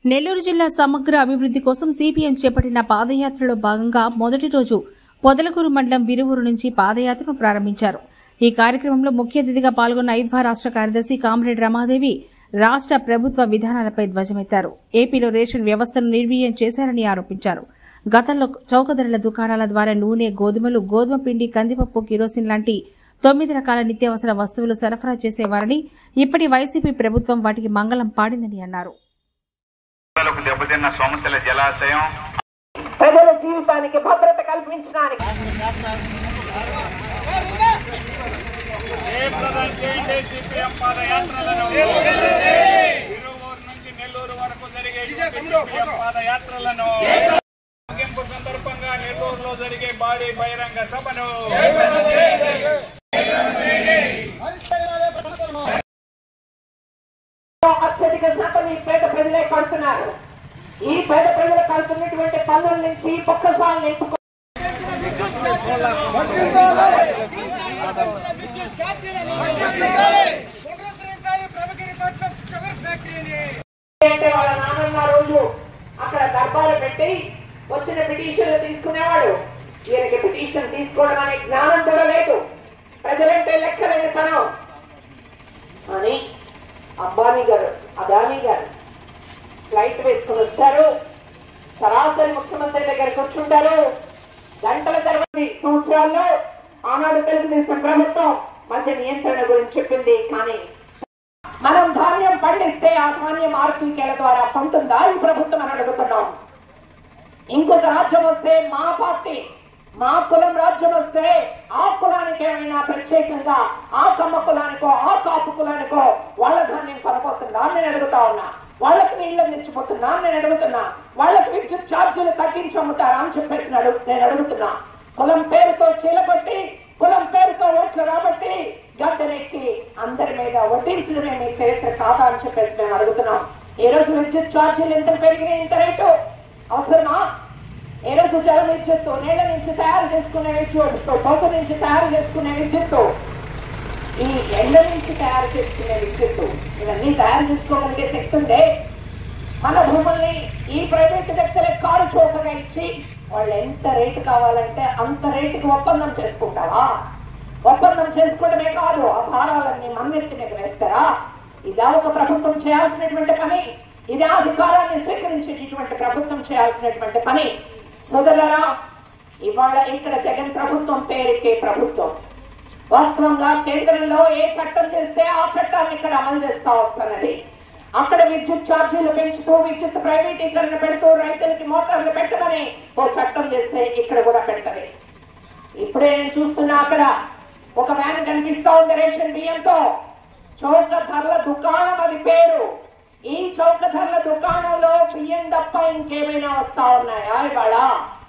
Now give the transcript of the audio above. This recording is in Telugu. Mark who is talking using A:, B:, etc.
A: నెల్లూరు జిల్లా సమగ్ర అభివృద్ధి కోసం సిపిఎం చేపట్టిన పాదయాత్రలో భాగంగా మొదటి రోజు పొదలకూరు మండలం విరువూరు నుంచి పాదయాత్రను ప్రారంభించారు ఈ కార్యక్రమంలో ముఖ్య అతిథిగా పాల్గొన్న ఐద్వా రాష్ట్ర కార్యదర్శి కామ్రేడ్ రమాదేవి రాష్ట్ర ప్రభుత్వ విధానాలపై ధ్వజమెత్తారు ఏపీలో రేషన్ వ్యవస్థను నిర్వీర్యం చేశారని ఆరోపించారు గతంలో చౌక ధరల దుకాణాల ద్వారా నూనె గోధుమలు గోధుమ పిండి కందిపప్పు కిరోసిన్ లాంటి తొమ్మిది రకాల నిత్యావసర వస్తువులు సరఫరా చేసేవారని ఇప్పటి వైసీపీ ప్రభుత్వం వాటికి మంగళం పాడిందని అన్నారు
B: పేదలకు దెబ్బతిన్న సోమశిల జలాశయం
C: ప్రజల జీవితానికి భద్రత కల్పించడానికి
D: జయప్రదం చేయండి సిపిఎం పాదయాత్రలను తిరువూరు నుంచి నెల్లూరు వరకు జరిగే సిపిఎం పాదయాత్రలను ముగింపు సందర్భంగా నెల్లూరులో జరిగే భారీ బహిరంగ సభను
C: అత్యధిక శాతం ఈ పేద ప్రజలే కడుతున్నారు ఈ పేద ప్రజలు కడుతున్నటువంటి పన్నుల నుంచి ఒక్కసారి నింపుకో అంటే వాళ్ళ నాన్నన్న రోజు అక్కడ దర్బారు పెట్టి వచ్చిన పిటిషన్లు తీసుకునేవాడు ఈయనకి పిటిషన్ తీసుకోవడం అనే జ్ఞానం కూడా లేదు ప్రజలంటే లెక్కలేని తనం అని అంబానీ గారు అదానీ గారు ఫ్లైట్ వేసుకుని వచ్చారు సరాసరి ముఖ్యమంత్రి దగ్గర కూర్చుంటారు గంటల తరబడి సంవత్సరాల్లో ఆనాడు తెలుగుదేశం ప్రభుత్వం మధ్య నియంత్రణ గురించి చెప్పింది కానీ మనం ధాన్యం పండిస్తే ఆ ధాన్యం ఆర్టీకేల ద్వారా పండుతుందా ఈ ప్రభుత్వం అని అడుగుతున్నాం ఇంకొక రాజ్యం వస్తే మా పార్టీ మా కులం రాజ్యం వస్తే ఆ కులానికి ఏమైనా ప్రత్యేకంగా ఆ కమ్మ కులానికో ఆ కాపు కులానికో వాళ్ళ ధాన్యం కొనబోతుందా అని నేను అడుగుతా ఉన్నా వాళ్ళకి నీళ్ళు తెచ్చిపోతుందా అని నేను అడుగుతున్నా వాళ్ళకి విద్యుత్ ఛార్జీలు తగ్గించి అమ్ముతారా అని చెప్పేసినాడు నేను అడుగుతున్నా కులం పేరుతో చీలబట్టి కులం పేరుతో ఓట్లు రాబట్టి గద్దెనెక్కి అందరి మీద వడ్డించడమే మీ చరిత్ర కాదా అని చెప్పేసి మేము అడుగుతున్నాం ఈ రోజు విద్యుత్ ఛార్జీలు ఎంత పెరిగినాయి ఇంత రేటు అవసరమా ఏ రోజు జల విద్యుత్తు నీళ్ల నుంచి తయారు చేసుకునే విద్యుత్తు పొగ నుంచి తయారు చేసుకునే విద్యుత్తు ఈ ఎండ నుంచి తయారు చేసుకునే విద్యుత్తు ఇవన్నీ తయారు చేసుకోగలిగే శక్తి ఉందే మన భూముల్ని ఈ ప్రైవేట్ వ్యక్తులకు కారు చౌకగా ఇచ్చి వాళ్ళు ఎంత రేటు కావాలంటే అంత రేటుకి ఒప్పందం చేసుకుంటావా ఒప్పందం చేసుకోవడమే కాదు ఆ భారాలన్నీ మన్నెత్తి మీద వేస్తారా ఇదా ఒక ప్రభుత్వం చేయాల్సినటువంటి పని ఇదే అధికారాన్ని స్వీకరించేటటువంటి ప్రభుత్వం చేయాల్సినటువంటి పని సోదరులరా ఇవాళ ఇక్కడ జగన్ ప్రభుత్వం పేరుకే ప్రభుత్వం వాస్తవంగా కేంద్రంలో ఏ చట్టం చేస్తే ఆ చట్టాన్ని ఇక్కడ అమలు చేస్తా వస్తున్నది అక్కడ విద్యుత్ ఛార్జీలు పెంచుతూ విద్యుత్ ప్రైవేటీకరణ పెడుతూ రైతులకి మోటార్లు పెట్టమని ఓ చట్టం చేస్తే ఇక్కడ కూడా పెడతది ఇప్పుడే నేను చూస్తున్నా అక్కడ ఒక వ్యాన్ కనిపిస్తా ఉంది రేషన్ బియ్యంతో చౌక ధరల దుకాణం అది పేరు ఈ చౌక ధరల దుకాణంలో బియ్యం తప్ప ఇంకేమైనా వస్తా ఉన్నాయా ఇవాళ